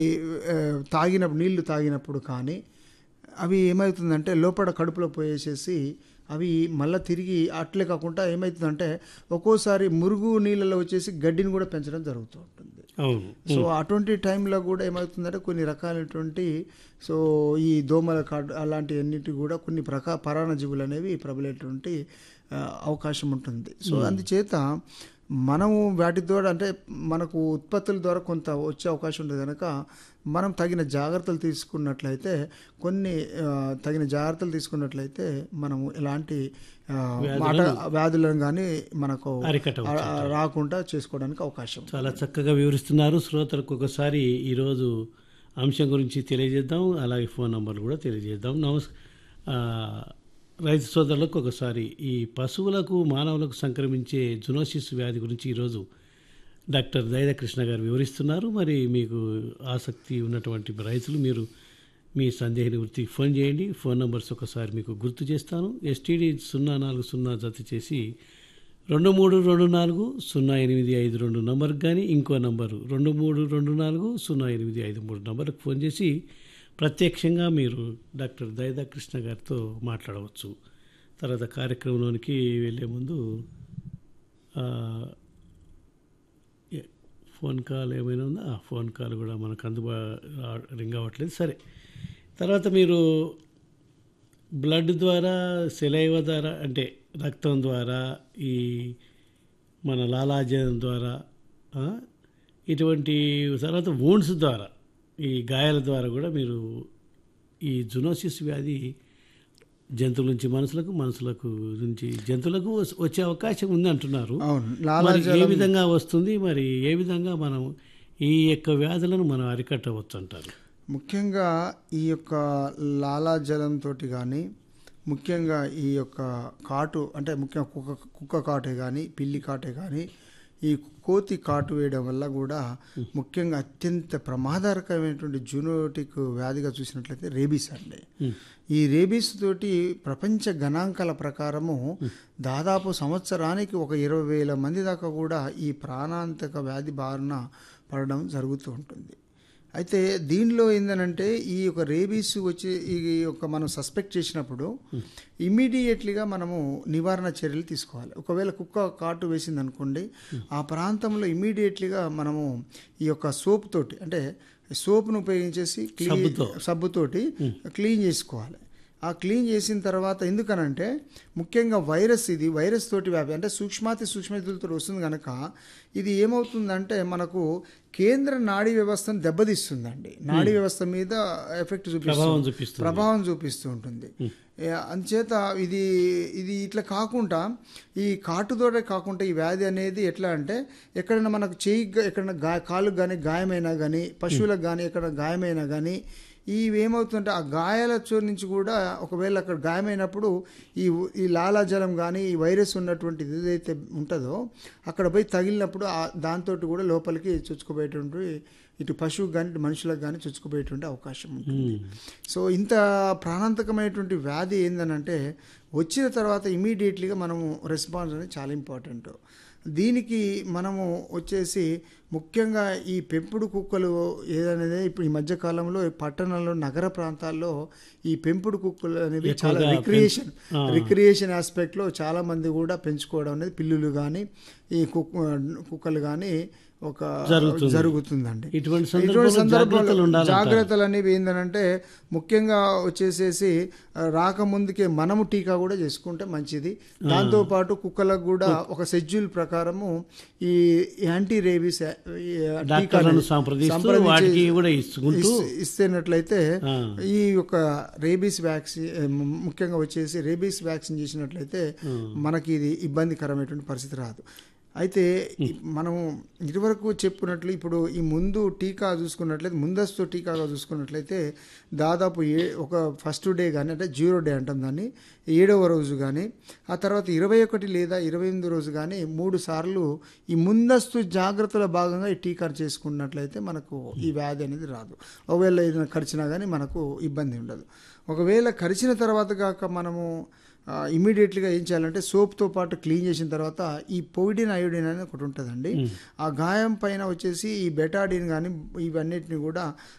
ఈ, ఆ, తాగినప్పుడు నీళ్లు తాగినప్పుడు కానీ అవి ఏమవుతుందంటే లోపల కడుపులో పోయేసేసి అవి మళ్ళీ తిరిగి అట్లే కాకుండా ఏమవుతుందంటే ఒక్కోసారి మురుగు నీళ్ళలో వచ్చేసి గడ్డిని కూడా పెంచడం జరుగుతూ ఉంటుంది అవును సో అటువంటి టైంలో కూడా ఏమవుతుందంటే కొన్ని రకాలైనటువంటి సో ఈ దోమల కాటు అలాంటి అన్నిటి కూడా కొన్ని ప్రకా పరాణజీవులు అనేవి ప్రబలేటువంటి ఆ, అవకాశం ఉంటుంది సో అందుచేత మనము వాటి ద్వారా అంటే మనకు ఉత్పత్తుల ద్వారా కొంత వచ్చే అవకాశం ఉంటుంది కనుక మనం తగిన జాగ్రత్తలు తీసుకున్నట్లయితే కొన్ని ఆ, తగిన జాగ్రత్తలు తీసుకున్నట్లయితే మనము ఎలాంటి ఆ, మాట వ్యాధులను కానీ మనకు అరికట్టవచ్చు. ఆ, రాకుండా చేసుకోవడానికి అవకాశం చాలా చక్కగా వివరిస్తున్నారు శ్రోతలకు ఒకసారి ఈరోజు అంశం గురించి తెలియజేద్దాం అలాగే ఫోన్ నంబర్లు కూడా తెలియజేద్దాం నమస్ ఆ, రైతు సోదరులకు ఒకసారి ఈ పశువులకు మానవులకు సంక్రమించే జునోసిస్ వ్యాధి గురించి ఈరోజు డాక్టర్ దైద కృష్ణ గారు వివరిస్తున్నారు మరి మీకు ఆసక్తి ఉన్నటువంటి రైతులు మీరు మీ సందేహ నివృత్తికి ఫోన్ చేయండి ఫోన్ నంబర్స్ ఒకసారి మీకు గుర్తు చేస్తాను ఎస్టీడీ సున్నా నాలుగు సున్నా జత చేసి రెండు మూడు రెండు నాలుగు సున్నా ఎనిమిది ఐదు రెండు నంబర్కి కానీ ఇంకో నంబరు రెండు మూడు రెండు నాలుగు సున్నా ఎనిమిది ఐదు మూడు నంబర్కి ఫోన్ చేసి ప్రత్యక్షంగా మీరు డాక్టర్ దైదా కృష్ణ గారితో మాట్లాడవచ్చు తర్వాత కార్యక్రమంలోనికి వెళ్ళే ముందు ఆ, ఏ- ఫోన్ కాల్ ఏమైనా ఉందా ఆ, ఫోన్ కాల్ కూడా మనకు అందుబా రా- రింగ్ అవ్వట్లేదు సరే తర్వాత మీరు బ్లడ్ ద్వారా సెలైవ ద్వారా అంటే రక్తం ద్వారా ఈ మన లాలాజలం ద్వారా ఆ, ఇటువంటి తర్వాత వోన్స్ ద్వారా ఈ గాయాల ద్వారా కూడా మీరు ఈ జునోసిస్ వ్యాధి జంతువుల నుంచి మనుషులకు మనుషులకు నుంచి జంతువులకు వస్- వచ్చే అవకాశం ఉంది అంటున్నారు అవును మరి ఏ లాలాజలం విధంగా వస్తుంది మరి ఏ విధంగా మనం ఈ యొక్క వ్యాధులను మనం అరికట్టవచ్చు అంటారు ముఖ్యంగా ఈ యొక్క లాలాజలంతో కానీ ముఖ్యంగా ఈ యొక్క కాటు అంటే ముఖ్యంగా కుక్క కుక్క కాటే కానీ పిల్లి కాటే కానీ ఈ కోతి కాటు వేయడం వల్ల కూడా ముఖ్యంగా అత్యంత ప్రమాదకరమైనటువంటి జూనోటిక్ వ్యాధిగా చూసినట్లయితే రేబీస్ అండి ఈ రేబీస్ తోటి ప్రపంచ గణాంకాల ప్రకారము దాదాపు సంవత్సరానికి ఒక ఇరవై వేల మంది దాకా కూడా ఈ ప్రాణాంతక వ్యాధి బారిన పడడం జరుగుతూ ఉంటుంది అయితే దీనిలో ఏంటంటే ఈ యొక్క రేబీస్ వచ్చి ఈ యొక్క మనం సస్పెక్ట్ చేసినప్పుడు ఇమీడియట్లీగా మనము నివారణ చర్యలు తీసుకోవాలి ఒకవేళ కుక్క కాటు వేసింది అనుకోండి ఆ ప్రాంతంలో ఇమీడియట్లీగా మనము ఈ యొక్క సోప్ తోటి అంటే సోప్ను ఉపయోగించేసి క్లీన్ సబ్బుతో. సబ్బుతోటి క్లీన్ చేసుకోవాలి ఆ క్లీన్ చేసిన తర్వాత ఎందుకనంటే ముఖ్యంగా వైరస్ ఇది వైరస్ తోటి వ్యాపి అంటే సూక్ష్మాతి సూక్ష్మజీవులతో వస్తుంది కనుక ఇది ఏమవుతుందంటే మనకు కేంద్ర నాడీ వ్యవస్థను దెబ్బతీస్తుందండి నాడీ వ్యవస్థ మీద ఎఫెక్ట్ ప్రభావం చూపిస్తుంది చూపిస్తుంది ప్రభావం చూపిస్తూ ఉంటుంది ఏ, అందుచేత ఇది ఇది ఇట్లా కాకుండా ఈ కాటుతోటే కాకుండా ఈ వ్యాధి అనేది ఎట్లా అంటే ఎక్కడైనా మనకు చేయి గా- ఎక్కడైనా గా కాలుకు కానీ గాయమైనా కానీ పశువులకు కానీ ఎక్కడ గాయమైనా కానీ ఇవి ఏమవుతుందంటే ఆ గాయాల చో నుంచి కూడా ఒకవేళ అక్కడ గాయమైనప్పుడు ఈ ఈ లాలాజలం కానీ ఈ వైరస్ ఉన్నటువంటి ఏదైతే ఉంటుందో అక్కడ పోయి తగిలినప్పుడు దాంతో కూడా లోపలికి చొచ్చుకుపోయేటువంటి ఇటు పశువుకు కానీ ఇటు మనుషులకు కానీ చొచ్చుకుపోయేటువంటి అవకాశం ఉంటుంది సో ఇంత ప్రాణాంతకమైనటువంటి వ్యాధి ఏందనంటే వచ్చిన తర్వాత ఇమీడియట్లీగా మనము రెస్పాన్స్ అనేది చాలా ఇంపార్టెంట్ దీనికి మనము వచ్చేసి ముఖ్యంగా ఈ పెంపుడు కుక్కలు ఏదనేది ఇప్పుడు ఈ మధ్య కాలంలో పట్టణంలో నగర ప్రాంతాల్లో ఈ పెంపుడు కుక్కలు అనేవి చాలా ఎక్కువగా రిక్రియేషన్ ఆ. రిక్రియేషన్ ఆస్పెక్ట్లో చాలా మంది కూడా పెంచుకోవడం అనేది పిల్లులు కానీ ఈ కుక్క కుక్కలు కానీ ఒక జరుగుతుంది. జరుగుతుందండి ఇటువంటి ఇటువంటి సందర్భంలో జాగ్రత్తలు సందర్భాలు ఉండాలి జాగ్రత్తలు అనేవి ఏంటంటే ముఖ్యంగా వచ్చేసేసి ఆ, రాకముందుకే మనము టీకా కూడా చేసుకుంటే మంచిది దాంతో పాటు కుక్కలకు కూడా ఒక షెడ్యూల్ ప్రకారము ఈ యాంటీ రేబీస్ డాక్టర్లను సంప్రదిస్తూ వాటికి కూడా ఇచ్చుకుంటూ ఇస్తేనట్లయితే ఆ. ఈ యొక్క రేబీస్ వ్యాక్సిన్ ముఖ్యంగా వచ్చేసి రేబీస్ వ్యాక్సిన్ చేసినట్లయితే మనకి ఇది ఇబ్బందికరమైనటువంటి పరిస్థితి రాదు అయితే ఈ మనము ఇదివరకు చెప్పుకున్నట్లు ఇప్పుడు ఈ ముందు టీకా చూసుకున్నట్లయితే ముందస్తు టీకాగా చూసుకున్నట్లయితే దాదాపు ఏ ఒక ఫస్ట్ డే కానీ అంటే జీరో డే అంటాం దాన్ని ఏడవ రోజు కానీ ఆ తర్వాత ఇరవై ఒకటి లేదా ఇరవై ఎనిమిది రోజు కానీ మూడు సార్లు ఈ ముందస్తు జాగ్రత్తల భాగంగా ఈ టీకా చేసుకున్నట్లయితే మనకు ఈ వ్యాధి అనేది రాదు ఒకవేళ ఏదైనా కరిచినా కానీ మనకు ఇబ్బంది ఉండదు ఒకవేళ కరిచిన తర్వాత కాక మనము ఇమీడియట్లీగా ఏం చేయాలంటే సోప్తో పాటు క్లీన్ చేసిన తర్వాత ఈ పొయిడిన్ అయోడిన్ అనేది ఒకటి ఉంటుందండి ఆ గాయం పైన వచ్చేసి ఈ బెటాడిన్ కానీ ఇవన్నిటిని కూడా